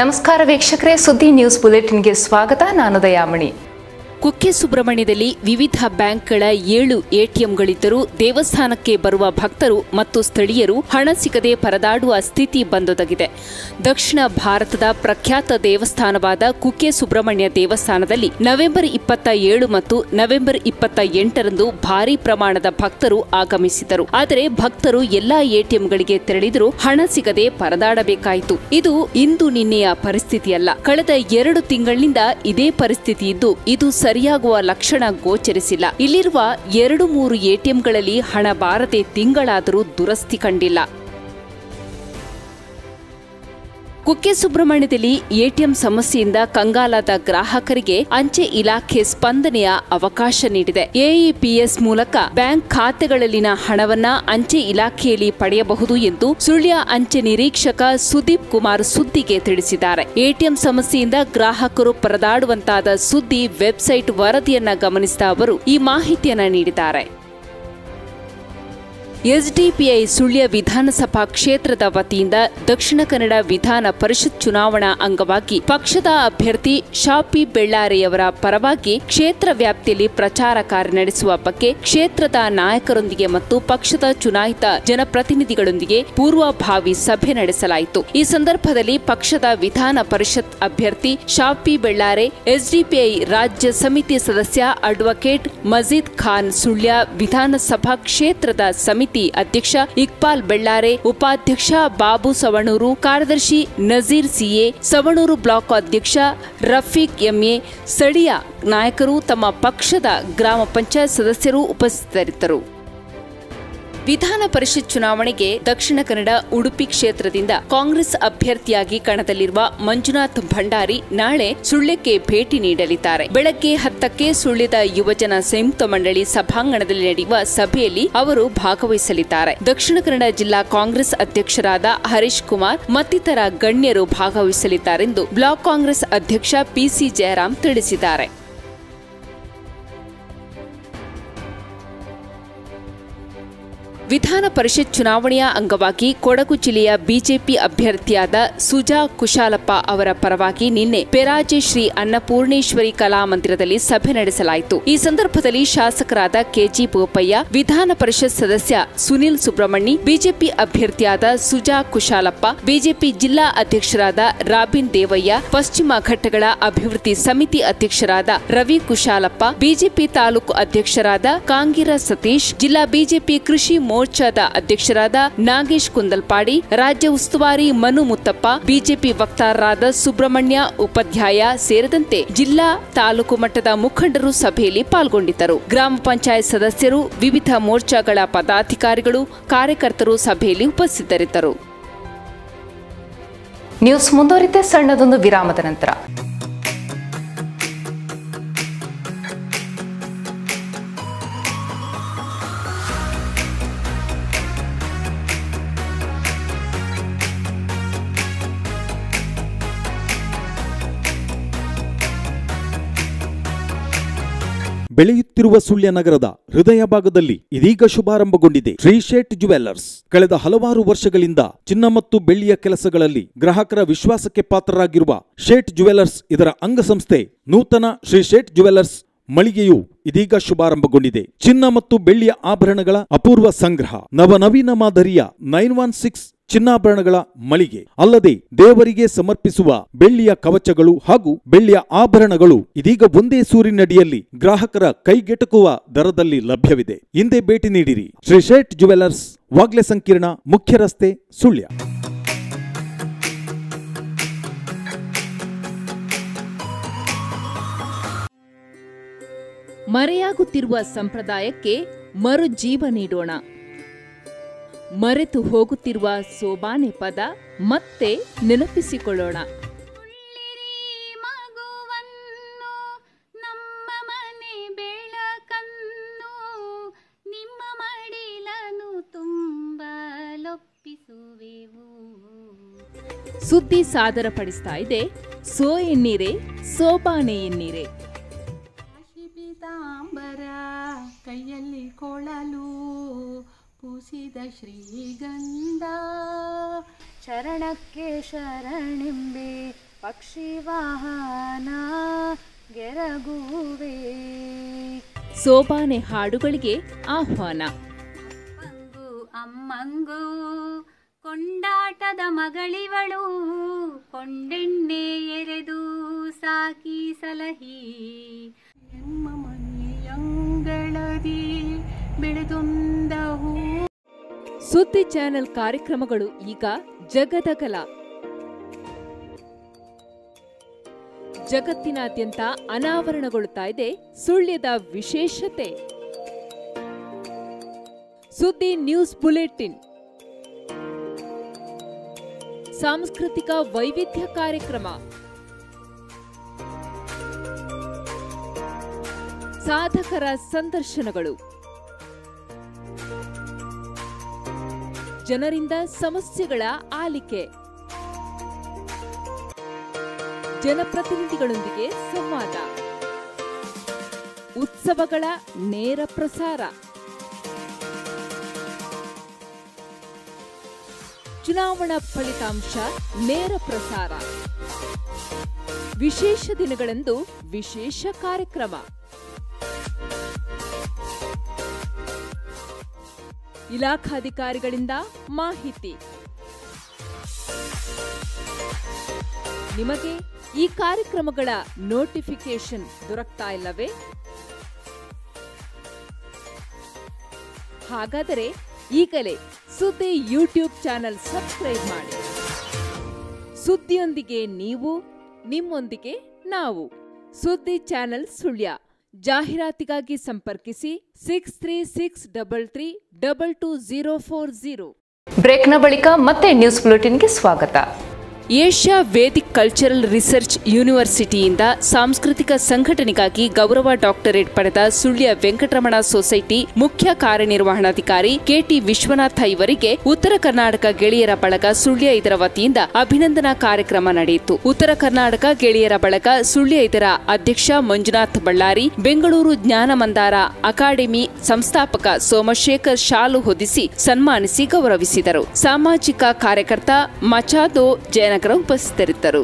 ನಮಸ್ಕಾರ ವೀಕ್ಷಕರೇ ಸುದ್ದಿ ನ್ಯೂಸ್ ಬುಲೆಟಿನ್ಗೆ ಸ್ವಾಗತ ನಾನು ದಯಾಮಣಿ ಕುಕ್ಕೆ ಸುಬ್ರಹ್ಮಣ್ಯದಲ್ಲಿ ವಿವಿಧ ಬ್ಯಾಂಕ್ಗಳ ಏಳು ಎಟಿಎಂಗಳಿದ್ದರೂ ದೇವಸ್ಥಾನಕ್ಕೆ ಬರುವ ಭಕ್ತರು ಮತ್ತು ಸ್ಥಳೀಯರು ಹಣ ಸಿಗದೆ ಪರದಾಡುವ ಸ್ಥಿತಿ ಬಂದೊದಗಿದೆ ದಕ್ಷಿಣ ಭಾರತದ ಪ್ರಖ್ಯಾತ ದೇವಸ್ಥಾನವಾದ ಕುಕ್ಕೆ ಸುಬ್ರಹ್ಮಣ್ಯ ದೇವಸ್ಥಾನದಲ್ಲಿ ನವೆಂಬರ್ ಇಪ್ಪತ್ತ ಏಳು ಮತ್ತು ನವೆಂಬರ್ ಇಪ್ಪತ್ತ ಎಂಟರಂದು ಭಾರೀ ಪ್ರಮಾಣದ ಭಕ್ತರು ಆಗಮಿಸಿದರು ಆದರೆ ಭಕ್ತರು ಎಲ್ಲಾ ಎಟಿಎಂಗಳಿಗೆ ತೆರಳಿದರೂ ಹಣ ಸಿಗದೆ ಪರದಾಡಬೇಕಾಯಿತು ಇದು ಇಂದು ನಿನ್ನೆಯ ಪರಿಸ್ಥಿತಿಯಲ್ಲ ಕಳೆದ ಎರಡು ತಿಂಗಳಿನಿಂದ ಇದೇ ಪರಿಸ್ಥಿತಿ ಇದ್ದು ಇದು ಸರಿಯಾಗುವ ಲಕ್ಷಣ ಗೋಚರಿಸಿಲ್ಲ ಇಲ್ಲಿರುವ ಎರಡು ಮೂರು ಎಟಿಎಂಗಳಲ್ಲಿ ಹಣ ಬಾರದೆ ತಿಂಗಳಾದರೂ ದುರಸ್ತಿ ಕಂಡಿಲ್ಲ ಕುಕ್ಕೆ ಸುಬ್ರಹ್ಮಣ್ಯದಲ್ಲಿ ಎಟಿಎಂ ಸಮಸ್ಯೆಯಿಂದ ಕಂಗಾಲಾದ ಗ್ರಾಹಕರಿಗೆ ಅಂಚೆ ಇಲಾಖೆ ಸ್ಪಂದನೆಯ ಅವಕಾಶ ನೀಡಿದೆ ಎಇಪಿಎಸ್ ಮೂಲಕ ಬ್ಯಾಂಕ್ ಖಾತೆಗಳಲ್ಲಿನ ಹಣವನ್ನ ಅಂಚೆ ಇಲಾಖೆಯಲ್ಲಿ ಪಡೆಯಬಹುದು ಎಂದು ಸುಳ್ಯ ಅಂಚೆ ನಿರೀಕ್ಷಕ ಸುದೀಪ್ ಕುಮಾರ್ ಸುದ್ದಿಗೆ ತಿಳಿಸಿದ್ದಾರೆ ಎಟಿಎಂ ಸಮಸ್ಯೆಯಿಂದ ಗ್ರಾಹಕರು ಪರದಾಡುವಂತಾದ ಸುದ್ದಿ ವೆಬ್ಸೈಟ್ ವರದಿಯನ್ನ ಗಮನಿಸಿದ ಅವರು ಈ ಮಾಹಿತಿಯನ್ನ ನೀಡಿದ್ದಾರೆ ಎಸ್ಡಿಪಿಐ ಸುಳ್ಯ ವಿಧಾನಸಭಾ ಕ್ಷೇತ್ರದ ವತಿಯಿಂದ ದಕ್ಷಿಣ ಕನ್ನಡ ವಿಧಾನ ಪರಿಷತ್ ಚುನಾವಣಾ ಅಂಗವಾಗಿ ಪಕ್ಷದ ಅಭ್ಯರ್ಥಿ ಶಾಪಿ ಬೆಳ್ಳಾರೆಯವರ ಪರವಾಗಿ ಕ್ಷೇತ್ರ ವ್ಯಾಪ್ತಿಯಲ್ಲಿ ಪ್ರಚಾರ ಕಾರ್ಯ ನಡೆಸುವ ಬಗ್ಗೆ ಕ್ಷೇತ್ರದ ನಾಯಕರೊಂದಿಗೆ ಮತ್ತು ಪಕ್ಷದ ಚುನಾಯಿತ ಜನಪ್ರತಿನಿಧಿಗಳೊಂದಿಗೆ ಪೂರ್ವಭಾವಿ ಸಭೆ ನಡೆಸಲಾಯಿತು ಈ ಸಂದರ್ಭದಲ್ಲಿ ಪಕ್ಷದ ವಿಧಾನ ಪರಿಷತ್ ಅಭ್ಯರ್ಥಿ ಶಾಪಿ ಬೆಳ್ಳಾರೆ ಎಸ್ಡಿಪಿಐ ರಾಜ್ಯ ಸಮಿತಿ ಸದಸ್ಯ ಅಡ್ವೊಕೇಟ್ ಮಜೀದ್ ಖಾನ್ ಸುಳ್ಯ ವಿಧಾನಸಭಾ ಕ್ಷೇತ್ರದ ಸಮಿತಿ ಅಧ್ಯಕ್ಷ ಇಕ್ಬಾಲ್ ಬೆಳ್ಳಾರೆ ಉಪಾಧ್ಯಕ್ಷ ಬಾಬು ಸವಣೂರು ಕಾರ್ಯದರ್ಶಿ ನಜೀರ್ ಸಿಎ ಸವಣೂರು ಬ್ಲಾಕ್ ಅಧ್ಯಕ್ಷ ರಫೀಕ್ ಎಂಎ ಸ್ಥಳೀಯ ನಾಯಕರು ತಮ್ಮ ಪಕ್ಷದ ಗ್ರಾಮ ಪಂಚಾಯತ್ ಸದಸ್ಯರು ಉಪಸ್ಥಿತರಿದ್ದರು ವಿಧಾನ ಪರಿಷತ್ ಚುನಾವಣೆಗೆ ದಕ್ಷಿಣ ಕನ್ನಡ ಉಡುಪಿ ಕ್ಷೇತ್ರದಿಂದ ಕಾಂಗ್ರೆಸ್ ಅಭ್ಯರ್ಥಿಯಾಗಿ ಕಣದಲ್ಲಿರುವ ಮಂಜುನಾಥ್ ಭಂಡಾರಿ ನಾಳೆ ಸುಳ್ಯಕ್ಕೆ ಭೇಟಿ ನೀಡಲಿದ್ದಾರೆ ಬೆಳಗ್ಗೆ ಹತ್ತಕ್ಕೆ ಸುಳ್ಯದ ಯುವಜನ ಸಂಯುಕ್ತ ಮಂಡಳಿ ಸಭಾಂಗಣದಲ್ಲಿ ನಡೆಯುವ ಸಭೆಯಲ್ಲಿ ಅವರು ಭಾಗವಹಿಸಲಿದ್ದಾರೆ ದಕ್ಷಿಣ ಕನ್ನಡ ಜಿಲ್ಲಾ ಕಾಂಗ್ರೆಸ್ ಅಧ್ಯಕ್ಷರಾದ ಹರೀಶ್ ಕುಮಾರ್ ಮತ್ತಿತರ ಗಣ್ಯರು ಭಾಗವಹಿಸಲಿದ್ದಾರೆಂದು ಬ್ಲಾಕ್ ಕಾಂಗ್ರೆಸ್ ಅಧ್ಯಕ್ಷ ಪಿಸಿ ಜಯರಾಮ್ ತಿಳಿಸಿದ್ದಾರೆ ವಿಧಾನ ಪರಿಷತ್ ಚುನಾವಣೆಯ ಅಂಗವಾಗಿ ಕೊಡಗು ಜಿಲ್ಲೆಯ ಬಿಜೆಪಿ ಅಭ್ಯರ್ಥಿಯಾದ ಸುಜಾ ಕುಶಾಲಪ್ಪ ಅವರ ಪರವಾಗಿ ನಿನ್ನೆ ಪೆರಾಜೆ ಶ್ರೀ ಅನ್ನಪೂರ್ಣೇಶ್ವರಿ ಕಲಾಮಂದಿರದಲ್ಲಿ ಸಭೆ ನಡೆಸಲಾಯಿತು ಈ ಸಂದರ್ಭದಲ್ಲಿ ಶಾಸಕರಾದ ಕೆಜಿ ಬೋಪಯ್ಯ ವಿಧಾನ ಪರಿಷತ್ ಸದಸ್ಯ ಸುನಿಲ್ ಸುಬ್ರಹ್ಮಣಿ ಬಿಜೆಪಿ ಅಭ್ಯರ್ಥಿಯಾದ ಸುಜಾ ಕುಶಾಲಪ್ಪ ಬಿಜೆಪಿ ಜಿಲ್ಲಾ ಅಧ್ಯಕ್ಷರಾದ ರಾಬಿನ್ ದೇವಯ್ಯ ಪಶ್ಚಿಮ ಘಟ್ಟಗಳ ಅಭಿವೃದ್ಧಿ ಸಮಿತಿ ಅಧ್ಯಕ್ಷರಾದ ರವಿ ಕುಶಾಲಪ್ಪ ಬಿಜೆಪಿ ತಾಲೂಕು ಅಧ್ಯಕ್ಷರಾದ ಕಾಂಗಿರ ಸತೀಶ್ ಜಿಲ್ಲಾ ಬಿಜೆಪಿ ಕೃಷಿ ಮೋರ್ಚಾದ ಅಧ್ಯಕ್ಷರಾದ ನಾಗೇಶ್ ಕುಂದಲ್ಪಾಡಿ ರಾಜ್ಯ ಉಸ್ತುವಾರಿ ಮನು ಮುತ್ತಪ್ಪ ಬಿಜೆಪಿ ವಕ್ತಾರರಾದ ಸುಬ್ರಹ್ಮಣ್ಯ ಉಪಾಧ್ಯಾಯ ಸೇರಿದಂತೆ ಜಿಲ್ಲಾ ತಾಲೂಕು ಮಟ್ಟದ ಮುಖಂಡರು ಸಭೆಯಲ್ಲಿ ಪಾಲ್ಗೊಂಡಿದ್ದರು ಗ್ರಾಮ ಪಂಚಾಯತ್ ಸದಸ್ಯರು ವಿವಿಧ ಮೋರ್ಚಾಗಳ ಪದಾಧಿಕಾರಿಗಳು ಕಾರ್ಯಕರ್ತರು ಸಭೆಯಲ್ಲಿ ಉಪಸ್ಥಿತರಿದ್ದರು ನ್ಯೂಸ್ ಮುಂದುವರಿತೆ ಸಣ್ಣದೊಂದು ವಿರಾಮದ ನಂತರ ಬೆಳೆಯುತ್ತಿರುವ ಸುಳ್ಯ ನಗರದ ಹೃದಯ ಭಾಗದಲ್ಲಿ ಇದೀಗ ಶುಭಾರಂಭಗೊಂಡಿದೆ ಶ್ರೀಶೇಟ್ ಜುವೆಲ್ಲರ್ಸ್ ಕಳೆದ ಹಲವಾರು ವರ್ಷಗಳಿಂದ ಚಿನ್ನ ಮತ್ತು ಬೆಳ್ಳಿಯ ಕೆಲಸಗಳಲ್ಲಿ ಗ್ರಾಹಕರ ವಿಶ್ವಾಸಕ್ಕೆ ಪಾತ್ರರಾಗಿರುವ ಶೇಟ್ ಜುವೆಲ್ಲರ್ಸ್ ಇದರ ಅಂಗಸಂಸ್ಥೆ ನೂತನ ಶ್ರೀಶೇಟ್ ಜುವೆಲ್ಲರ್ಸ್ ಮಳಿಗೆಯು ಇದೀಗ ಶುಭಾರಂಭಗೊಂಡಿದೆ ಚಿನ್ನ ಮತ್ತು ಬೆಳ್ಳಿಯ ಆಭರಣಗಳ ಅಪೂರ್ವ ಸಂಗ್ರಹ ನವನವೀನ ಮಾದರಿಯ ನೈನ್ ಒನ್ ಸಿಕ್ಸ್ ಚಿನ್ನಾಭರಣಗಳ ಮಳಿಗೆ ಅಲ್ಲದೆ ದೇವರಿಗೆ ಸಮರ್ಪಿಸುವ ಬೆಳ್ಳಿಯ ಕವಚಗಳು ಹಾಗೂ ಬೆಳ್ಳಿಯ ಆಭರಣಗಳು ಇದೀಗ ಒಂದೇ ಸೂರಿನಡಿಯಲ್ಲಿ ಗ್ರಾಹಕರ ಕೈಗೆಟಕುವ ದರದಲ್ಲಿ ಲಭ್ಯವಿದೆ ಹಿಂದೆ ಭೇಟಿ ನೀಡಿರಿ ಶ್ರೀ ಶೇಟ್ ಜುವೆಲ್ಲರ್ಸ್ ವಾಗ್ಲೆ ಸಂಕೀರ್ಣ ಮುಖ್ಯ ರಸ್ತೆ ಸುಳ್ಯ ಮರೆಯಾಗುತ್ತಿರುವ ಸಂಪ್ರದಾಯಕ್ಕೆ ಮರುಜೀವ ನೀಡೋಣ ಮರೆತು ಹೋಗುತ್ತಿರುವ ಸೋಬಾನೆ ಪದ ಮತ್ತೆ ನೆನಪಿಸಿಕೊಳ್ಳೋಣ ತುಳ್ಳಿರಿ ಮಗುವನ್ನು ನಮ್ಮ ಮನೆ ಬೆಳಕನ್ನು ನಿಮ್ಮ ಮಡಿಲನು ತುಂಬಲೊಪ್ಪಿಸುವೆವು ಸುದ್ದಿ ಸಾದರಪಡಿಸ್ತಾ ಇದೆ ಸೋ ಎನ್ನೀರೆ ಸೋಬಾನೆ ಎನ್ನೀರೆ ಕಾಶಿ ಪೀತಾಂಬರ ಕೈಯಲ್ಲಿ ಕೊಳಲು ಪೂಸಿದ ಶ್ರೀಗಂಧ ಶರಣಕ್ಕೆ ಶರಣೆಂಬೆ ಪಕ್ಷಿ ವಾಹನ ಗೆರಗುವೆ ಸೋಬಾನೆ ಹಾಡುಗಳಿಗೆ ಆಹ್ವಾನ ಅಪ್ಪಂಗೂ ಅಮ್ಮಂಗೂ ಕೊಂಡಾಟದ ಮಗಳಿವಳು ಕೊಂಡೆಣ್ಣೆ ಎರೆದು ಸಾಕಿ ಸಲಹಿ ಎಮ್ಮ ಮನೆಯಂಗಳದಿ ಬೆಳೆದೊಂದ ಹೂ ಸುದ್ದಿ ಚಾನೆಲ್ ಕಾರ್ಯಕ್ರಮಗಳು ಈಗ ಜಗದಗಲ ಜಗತ್ತಿನಾದ್ಯಂತ ಅನಾವರಣಗೊಳ್ಳುತ್ತಾ ಇದೆ ಸುಳ್ಯದ ವಿಶೇಷತೆ ಸುದ್ದಿ ನ್ಯೂಸ್ ಬುಲೆಟಿನ್ ಸಾಂಸ್ಕೃತಿಕ ವೈವಿಧ್ಯ ಕಾರ್ಯಕ್ರಮ ಸಾಧಕರ ಸಂದರ್ಶನಗಳು ಜನರಿಂದ ಸಮಸ್ಯೆಗಳ ಆಲಿಕೆ ಜನಪ್ರತಿನಿಧಿಗಳೊಂದಿಗೆ ಸಂವಾದ ಉತ್ಸವಗಳ ನೇರ ಪ್ರಸಾರ ಚುನಾವಣಾ ಫಲಿತಾಂಶ ನೇರ ಪ್ರಸಾರ ವಿಶೇಷ ದಿನಗಳಂದು ವಿಶೇಷ ಕಾರ್ಯಕ್ರಮ ಇಲಾಖಾಧಿಕಾರಿಗಳಿಂದ ಮಾಹಿತಿ ನಿಮಗೆ ಈ ಕಾರ್ಯಕ್ರಮಗಳ ನೋಟಿಫಿಕೇಶನ್ ದೊರಕ್ತಾ ಇಲ್ಲವೇ ಹಾಗಾದರೆ ಈಗಲೇ ಸುದ್ದಿ ಯೂಟ್ಯೂಬ್ ಚಾನೆಲ್ ಸಬ್ಸ್ಕ್ರೈಬ್ ಮಾಡಿ ಸುದ್ದಿಯೊಂದಿಗೆ ನೀವು ನಿಮ್ಮೊಂದಿಗೆ ನಾವು ಸುದ್ದಿ ಚಾನೆಲ್ ಸುಳ್ಯ ಜಾಹೀರಾತಿಗಾಗಿ ಸಂಪರ್ಕಿಸಿ six three six double three double two zero four zero ಬ್ರೇಕ್ನ ಬಳಿಕ ಮತ್ತೆ ನ್ಯೂಸ್ ಬುಲೆಟಿನ್ಗೆ ಸ್ವಾಗತ ಏಷ್ಯಾ ವೇದಿಕ್ ಕಲ್ಚರಲ್ ರಿಸರ್ಚ್ ಯೂನಿವರ್ಸಿಟಿಯಿಂದ ಸಾಂಸ್ಕೃತಿಕ ಸಂಘಟನೆಗಾಗಿ ಗೌರವ ಡಾಕ್ಟರೇಟ್ ಪಡೆದ ಸುಳ್ಯ ವೆಂಕಟರಮಣ ಸೊಸೈಟಿ ಮುಖ್ಯ ಕಾರ್ಯನಿರ್ವಹಣಾಧಿಕಾರಿ ಕೆಟಿ ವಿಶ್ವನಾಥ ಇವರಿಗೆ ಉತ್ತರ ಕರ್ನಾಟಕ ಗೆಳೆಯರ ಬಳಗ ಸುಳ್ಯ ಇದರ ವತಿಯಿಂದ ಅಭಿನಂದನಾ ಕಾರ್ಯಕ್ರಮ ನಡೆಯಿತು ಉತ್ತರ ಕರ್ನಾಟಕ ಗೆಳೆಯರ ಬಳಗ ಸುಳ್ಯ ಇದರ ಅಧ್ಯಕ್ಷ ಮಂಜುನಾಥ್ ಬಳ್ಳಾರಿ ಬೆಂಗಳೂರು ಜ್ಞಾನ ಮಂದಾರ ಅಕಾಡೆಮಿ ಸಂಸ್ಥಾಪಕ ಸೋಮಶೇಖರ್ ಶಾಲು ಹೊದಿಸಿ ಸನ್ಮಾನಿಸಿ ಗೌರವಿಸಿದರು ಸಾಮಾಜಿಕ ಕಾರ್ಯಕರ್ತ ಮಚಾದೋ ಜಯನಗರ ಉಪಸ್ಥಿತರಿದ್ದರು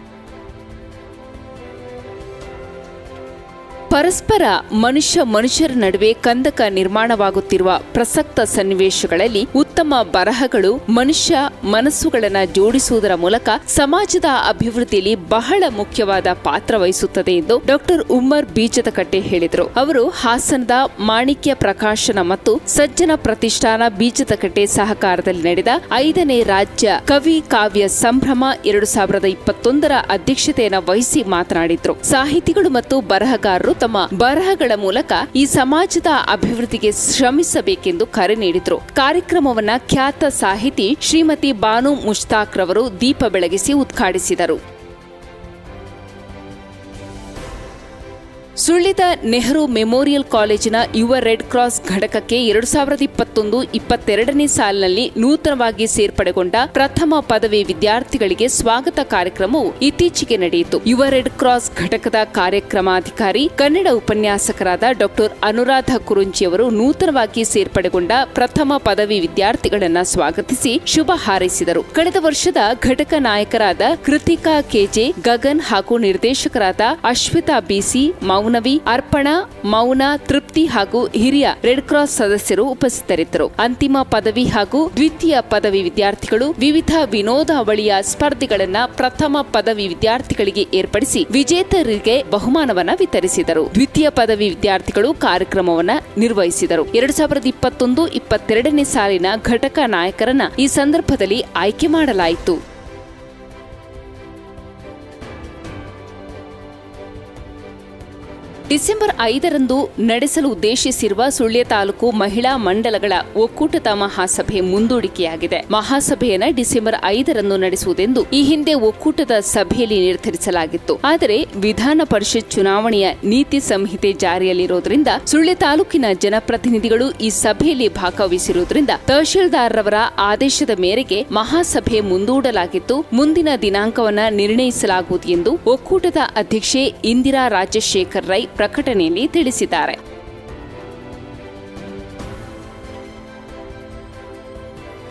ಪರಸ್ಪರ ಮನುಷ್ಯ ಮನುಷ್ಯರ ನಡುವೆ ಕಂದಕ ನಿರ್ಮಾಣವಾಗುತ್ತಿರುವ ಪ್ರಸಕ್ತ ಸನ್ನಿವೇಶಗಳಲ್ಲಿ ಉತ್ತಮ ಬರಹಗಳು ಮನುಷ್ಯ ಮನಸ್ಸುಗಳನ್ನು ಜೋಡಿಸುವುದರ ಮೂಲಕ ಸಮಾಜದ ಅಭಿವೃದ್ಧಿಯಲ್ಲಿ ಬಹಳ ಮುಖ್ಯವಾದ ಪಾತ್ರ ವಹಿಸುತ್ತದೆ ಎಂದು ಡಾಕ್ಟರ್ ಉಮ್ಮರ್ ಬೀಜದಕಟ್ಟೆ ಹೇಳಿದರು ಅವರು ಹಾಸನದ ಮಾಣಿಕ್ಯ ಪ್ರಕಾಶನ ಮತ್ತು ಸಜ್ಜನ ಪ್ರತಿಷ್ಠಾನ ಬೀಜದಕಟ್ಟೆ ಸಹಕಾರದಲ್ಲಿ ನಡೆದ ಐದನೇ ರಾಜ್ಯ ಕವಿ ಕಾವ್ಯ ಸಂಭ್ರಮ ಎರಡು ಸಾವಿರದ ಇಪ್ಪತ್ತೊಂದರ ಅಧ್ಯಕ್ಷತೆಯನ್ನು ವಹಿಸಿ ಮಾತನಾಡಿದ್ರು ಸಾಹಿತಿಗಳು ಮತ್ತು ಬರಹಗಾರರು ತಮ್ಮ ಬರಹಗಳ ಮೂಲಕ ಈ ಸಮಾಜದ ಅಭಿವೃದ್ಧಿಗೆ ಶ್ರಮಿಸಬೇಕೆಂದು ಕರೆ ನೀಡಿದ್ರು ಕಾರ್ಯಕ್ರಮವನ್ನ ಖ್ಯಾತ ಸಾಹಿತಿ ಶ್ರೀಮತಿ ಬಾನು ಮುಷ್ತಾಕ್ ರವರು ದೀಪ ಬೆಳಗಿಸಿ ಉದ್ಘಾಟಿಸಿದರು ಸುಳ್ಳಿದ ನೆಹರು ಮೆಮೋರಿಯಲ್ ಕಾಲೇಜಿನ ಯುವ ರೆಡ್ ಕ್ರಾಸ್ ಘಟಕಕ್ಕೆ ಎರಡು ಸಾವಿರದ ಇಪ್ಪತ್ತೊಂದು ಇಪ್ಪತ್ತೆರಡನೇ ಸಾಲಿನಲ್ಲಿ ನೂತನವಾಗಿ ಸೇರ್ಪಡೆಗೊಂಡ ಪ್ರಥಮ ಪದವಿ ವಿದ್ಯಾರ್ಥಿಗಳಿಗೆ ಸ್ವಾಗತ ಕಾರ್ಯಕ್ರಮವು ಇತ್ತೀಚೆಗೆ ನಡೆಯಿತು ಯುವ ರೆಡ್ ಕ್ರಾಸ್ ಘಟಕದ ಕಾರ್ಯಕ್ರಮಾಧಿಕಾರಿ ಕನ್ನಡ ಉಪನ್ಯಾಸಕರಾದ ಡಾಕ್ಟರ್ ಅನುರಾಧ ಕುರುಂಚಿಯವರು ನೂತನವಾಗಿ ಸೇರ್ಪಡೆಗೊಂಡ ಪ್ರಥಮ ಪದವಿ ವಿದ್ಯಾರ್ಥಿಗಳನ್ನ ಸ್ವಾಗತಿಸಿ ಶುಭ ಹಾರೈಸಿದರು ಕಳೆದ ವರ್ಷದ ಘಟಕ ನಾಯಕರಾದ ಕೃತಿಕಾ ಕೆಜೆ ಗಗನ್ ಹಾಗೂ ನಿರ್ದೇಶಕರಾದ ಅಶ್ವಿತಾ ಬಿಸಿ ಮೌನವಿ ಅರ್ಪಣಾ ಮೌನ ತೃಪ್ತಿ ಹಾಗೂ ಹಿರಿಯ ರೆಡ್ ಕ್ರಾಸ್ ಸದಸ್ಯರು ಉಪಸ್ಥಿತರಿದ್ದರು ಅಂತಿಮ ಪದವಿ ಹಾಗೂ ದ್ವಿತೀಯ ಪದವಿ ವಿದ್ಯಾರ್ಥಿಗಳು ವಿವಿಧ ವಿನೋದಾವಳಿಯ ಸ್ಪರ್ಧೆಗಳನ್ನ ಪ್ರಥಮ ಪದವಿ ವಿದ್ಯಾರ್ಥಿಗಳಿಗೆ ಏರ್ಪಡಿಸಿ ವಿಜೇತರಿಗೆ ಬಹುಮಾನವನ್ನ ವಿತರಿಸಿದರು ದ್ವಿತೀಯ ಪದವಿ ವಿದ್ಯಾರ್ಥಿಗಳು ಕಾರ್ಯಕ್ರಮವನ್ನ ನಿರ್ವಹಿಸಿದರು ಎರಡು ಸಾವಿರದ ಇಪ್ಪತ್ತೊಂದು ಇಪ್ಪತ್ತೆರಡನೇ ಸಾಲಿನ ಘಟಕ ನಾಯಕರನ್ನ ಈ ಸಂದರ್ಭದಲ್ಲಿ ಆಯ್ಕೆ ಮಾಡಲಾಯಿತು ಡಿಸೆಂಬರ್ ಐದರಂದು ನಡೆಸಲು ಉದ್ದೇಶಿಸಿರುವ ಸುಳ್ಯ ತಾಲೂಕು ಮಹಿಳಾ ಮಂಡಲಗಳ ಒಕ್ಕೂಟದ ಮಹಾಸಭೆ ಮುಂದೂಡಿಕೆಯಾಗಿದೆ ಮಹಾಸಭೆಯನ್ನ ಡಿಸೆಂಬರ್ ಐದರಂದು ನಡೆಸುವುದೆಂದು ಈ ಹಿಂದೆ ಒಕ್ಕೂಟದ ಸಭೆಯಲ್ಲಿ ನಿರ್ಧರಿಸಲಾಗಿತ್ತು ಆದರೆ ವಿಧಾನ ಪರಿಷತ್ ಚುನಾವಣೆಯ ನೀತಿ ಸಂಹಿತೆ ಜಾರಿಯಲ್ಲಿರುವುದರಿಂದ ಸುಳ್ಯ ತಾಲೂಕಿನ ಜನಪ್ರತಿನಿಧಿಗಳು ಈ ಸಭೆಯಲ್ಲಿ ಭಾಗವಹಿಸಿರುವುದರಿಂದ ತಹಶೀಲ್ದಾರ್ರವರ ಆದೇಶದ ಮೇರೆಗೆ ಮಹಾಸಭೆ ಮುಂದೂಡಲಾಗಿದ್ದು ಮುಂದಿನ ದಿನಾಂಕವನ್ನ ನಿರ್ಣಯಿಸಲಾಗುವುದು ಎಂದು ಒಕ್ಕೂಟದ ಅಧ್ಯಕ್ಷೆ ಇಂದಿರಾ ರಾಜಶೇಖರ್ ರೈ ಪ್ರಕಟಣೆಯಲ್ಲಿ ತಿಳಿಸಿದ್ದಾರೆ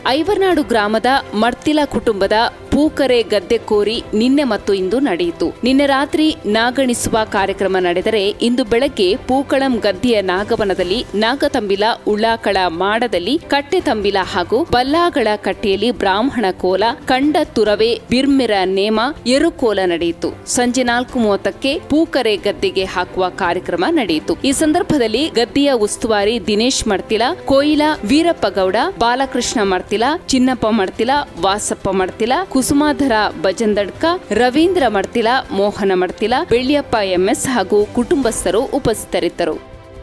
ಐವರ್ನಾಡು ಗ್ರಾಮದ ಮರ್ತಿಲ ಕುಟುಂಬದ ಪೂಕರೆ ಗದ್ದೆ ಕೋರಿ ನಿನ್ನೆ ಮತ್ತು ಇಂದು ನಡೆಯಿತು ನಿನ್ನೆ ರಾತ್ರಿ ನಾಗಣಿಸುವ ಕಾರ್ಯಕ್ರಮ ನಡೆದರೆ ಇಂದು ಬೆಳಗ್ಗೆ ಪೂಕಳಂ ಗದ್ದೆಯ ನಾಗವನದಲ್ಲಿ ನಾಗತಂಬಿಲ ಉಳ್ಳಾಕಳ ಮಾಡದಲ್ಲಿ ಕಟ್ಟೆ ತಂಬಿಲ ಹಾಗೂ ಬಲ್ಲಾಗಳ ಕಟ್ಟೆಯಲ್ಲಿ ಬ್ರಾಹ್ಮಣ ಕೋಲ ಕಂಡ ತುರವೆ ಬಿರ್ಮಿರ ನೇಮ ಎರುಕೋಲ ನಡೆಯಿತು ಸಂಜೆ ನಾಲ್ಕು ಮೂವತ್ತಕ್ಕೆ ಪೂಕರೆ ಗದ್ದೆಗೆ ಹಾಕುವ ಕಾರ್ಯಕ್ರಮ ನಡೆಯಿತು ಈ ಸಂದರ್ಭದಲ್ಲಿ ಗದ್ದೆಯ ಉಸ್ತುವಾರಿ ದಿನೇಶ್ ಮಡ್ತಿಲ ಕೋಯಿಲ ವೀರಪ್ಪ ಗೌಡ ಬಾಲಕೃಷ್ಣ ಮಡ್ತಿಲ ಚಿನ್ನಪ್ಪ ಮಡ್ತಿಲ ವಾಸಪ್ಪ ಮಡ್ತಿಲ ಕುಸುಮಾಧರ ಭಜಂದಡ್ಕ ರವೀಂದ್ರ ಮಡ್ತಿಲ ಮೋಹನ ಮಡ್ತಿಲ ಬೆಳ್ಳಿಯಪ್ಪ ಎಂಎಸ್ ಹಾಗೂ ಕುಟುಂಬಸ್ಥರು ಉಪಸ್ಥಿತರಿದ್ದರು